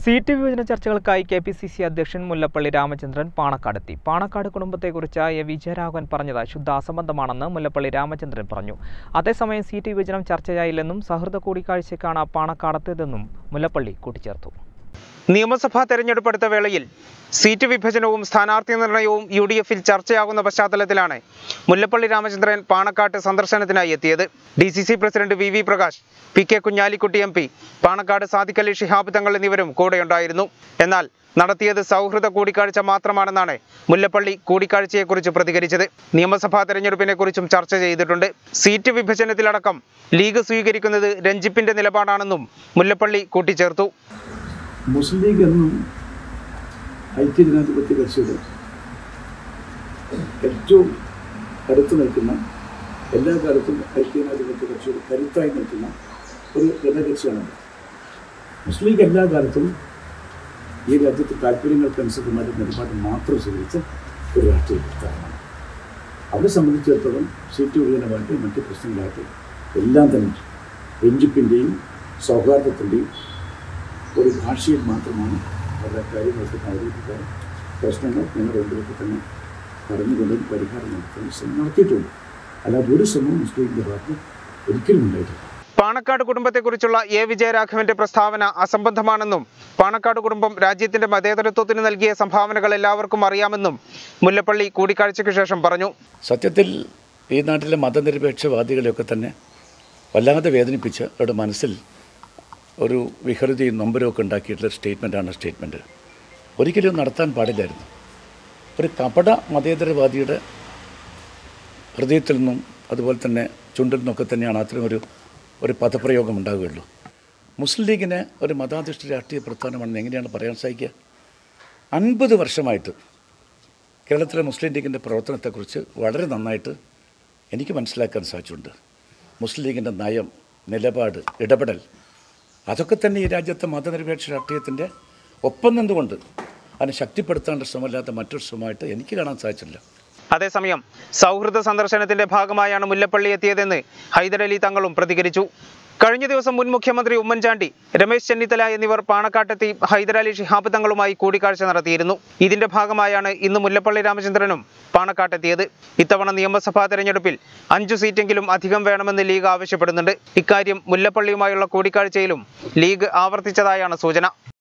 seat വിഭജന ചർച്ചകൾക്കായി K P C C അധ്യക്ഷൻ മുല്ലപ്പള്ളി രാമചന്ദ്രൻ പാണക്കാടെത്തി പാണക്കാട് കുടുംബത്തെക്കുറിച്ച് എ വിജയരാഘവൻ പറഞ്ഞത് ശുദ്ധ അസംബന്ധമാണെന്ന് മുല്ലപ്പള്ളി രാമചന്ദ്രൻ പറഞ്ഞു അതേസമയം സീറ്റ് വിഭജനം ചർച്ചയായില്ലെന്നും സൗഹൃദ കൂടിക്കാഴ്ചയ്ക്കാണ് പാണക്കാടെത്തിയതെന്നും മുല്ലപ്പള്ളി കൂട്ടിച്ചേർത്തു നിയമസഭാ തെരഞ്ഞെടുപ്പ് അടുത്ത വേളയിൽ സീറ്റ് വിഭജനവും സ്ഥാനാർത്ഥി നിർണയവും യു ഡി എഫിൽ ചർച്ചയാകുന്ന പശ്ചാത്തലത്തിലാണ് മുല്ലപ്പള്ളി രാമചന്ദ്രൻ പാണക്കാട്ട് സന്ദർശനത്തിനായി എത്തിയത് D C C president V V Prakash P K Kunhalikutty M P Panakkad Sadiqali Shihab Thangal എന്നിവരും കൂടെയുണ്ടായിരുന്നു എന്നാൽ നടത്തിയത് സൗഹൃദ കൂടിക്കാഴ്ച മാത്രമാണെന്നാണ് മുല്ലപ്പള്ളി കൂടിക്കാഴ്ചയെക്കുറിച്ച് പ്രതികരിച്ചത് നിയമസഭാ തെരഞ്ഞെടുപ്പിനെ കുറിച്ചും ചർച്ച ചെയ്തിട്ടുണ്ട് സീറ്റ് വിഭജനത്തിലടക്കം ലീഗ് സ്വീകരിക്കുന്നത് രഞ്ജിപ്പിന്റെ നിലപാടാണെന്നും മുല്ലപ്പള്ളി കൂട്ടിച്ചേർത്തു മുസ്ലിം ലീഗ് എന്നും ഐക്യജനാധിപത്യ കക്ഷിയുടെ ഏറ്റവും അടുത്ത് നിൽക്കുന്ന എല്ലാ കാലത്തും ഐക്യജനാധിപത്യ കക്ഷിയുടെ കരുത്തായി നിൽക്കുന്ന ഒരു ഘടകകക്ഷിയാണ് മുസ്ലിം ലീഗ് എല്ലാ കാലത്തും ഈ രാജ്യത്തെ താല്പര്യങ്ങൾക്കനുസൃതമായ നിലപാട് മാത്രം സ്വീകരിച്ച ഒരു രാഷ്ട്രീയ പ്രസ്ഥാനമാണ് അവരെ സംബന്ധിച്ചിടത്തോളം സീറ്റ് വിഭജനമായിട്ട് മറ്റ് പ്രശ്നങ്ങളായിട്ട് എല്ലാം തന്നെ രഞ്ജിപ്പിൻ്റെയും സൗഹാർദ്ദത്തിൻ്റെയും ഒരു ഭാഷയിൽ മാത്രമാണ് അവരുടെ കാര്യങ്ങൾക്ക് അവതരിപ്പിക്കാൻ പ്രശ്നങ്ങൾ ഞങ്ങളുടെ മുമ്പിലേക്ക് തന്നെ പറഞ്ഞുകൊണ്ട് പരിഹാരം നടത്താൻ ശ്രമം നടത്തിയിട്ടുണ്ട് അല്ലാതെ ഒരു ശ്രമവും മുസ്ലിം ലീഗിൻ്റെ ഭാഗത്ത് ഒരിക്കലും ഉണ്ടായിട്ടില്ല പാണക്കാട് കുടുംബത്തെക്കുറിച്ചുള്ള എ വിജയരാഘവന്റെ പ്രസ്താവന അസംബന്ധമാണെന്നും പാണക്കാട് കുടുംബം രാജ്യത്തിന്റെ മതേതരത്വത്തിന് നൽകിയ സംഭാവനകൾ എല്ലാവർക്കും അറിയാമെന്നും മുല്ലപ്പള്ളി കൂടിക്കാഴ്ചയ്ക്ക് ശേഷം പറഞ്ഞു സത്യത്തിൽ ഈ നാട്ടിലെ മതനിരപേക്ഷവാദികളെയൊക്കെ തന്നെ വല്ലാതെ വേദനിപ്പിച്ച് അവരുടെ മനസ്സിൽ ഒരു വിഹൃതിയും നൊമ്പരമൊക്കെ ഉണ്ടാക്കിയിട്ടുള്ള സ്റ്റേറ്റ്മെൻറ്റാണ് സ്റ്റേറ്റ്മെൻറ്റ് ഒരിക്കലും നടത്താൻ പാടില്ലായിരുന്നു ഒരു കപട മതേതരവാദിയുടെ ഹൃദയത്തിൽ നിന്നും അതുപോലെ തന്നെ ചുണ്ടിൽ നിന്നൊക്കെ തന്നെയാണ് അത്തരം ഒരു ഒരു പദപ്രയോഗം ഉണ്ടാവുകയുള്ളൂ മുസ്ലിം ലീഗിനെ ഒരു മതാധിഷ്ഠിത രാഷ്ട്രീയ പ്രസ്ഥാനമാണെന്ന് എങ്ങനെയാണ് പറയാൻ സാധിക്കുക അൻപത് വർഷമായിട്ട് കേരളത്തിലെ മുസ്ലിം ലീഗിൻ്റെ പ്രവർത്തനത്തെക്കുറിച്ച് വളരെ നന്നായിട്ട് എനിക്ക് മനസ്സിലാക്കാൻ സാധിച്ചിട്ടുണ്ട് മുസ്ലിം ലീഗിൻ്റെ നയം നിലപാട് ഇടപെടൽ അതൊക്കെ തന്നെ ഈ രാജ്യത്തെ മതനിരപേക്ഷ രാഷ്ട്രീയത്തിൻ്റെ ഒപ്പം നിന്നുകൊണ്ട് അതിനെ ശക്തിപ്പെടുത്താനുള്ള ശ്രമമല്ലാത്ത മറ്റൊരു ശ്രമമായിട്ട് എനിക്ക് കാണാൻ സാധിച്ചില്ല അതേസമയം സൗഹൃദ സന്ദർശനത്തിന്റെ ഭാഗമായാണ് മുല്ലപ്പള്ളി എത്തിയതെന്ന് ഹൈദരലി തങ്ങളും പ്രതികരിച്ചു കഴിഞ്ഞ ദിവസം മുൻ മുഖ്യമന്ത്രി ഉമ്മൻചാണ്ടി രമേശ് ചെന്നിത്തല എന്നിവർ പാണക്കാട്ടെത്തി ഹൈദരാലി ഷിഹാബ് തങ്ങളുമായി കൂടിക്കാഴ്ച നടത്തിയിരുന്നു ഇതിന്റെ ഭാഗമായാണ് ഇന്ന് മുല്ലപ്പള്ളി രാമചന്ദ്രനും പാണക്കാട്ടെത്തിയത് ഇത്തവണ നിയമസഭാ തെരഞ്ഞെടുപ്പിൽ അഞ്ചു സീറ്റെങ്കിലും അധികം വേണമെന്ന് ലീഗ് ആവശ്യപ്പെടുന്നുണ്ട് ഇക്കാര്യം മുല്ലപ്പള്ളിയുമായുള്ള കൂടിക്കാഴ്ചയിലും ലീഗ് ആവർത്തിച്ചതായാണ് സൂചന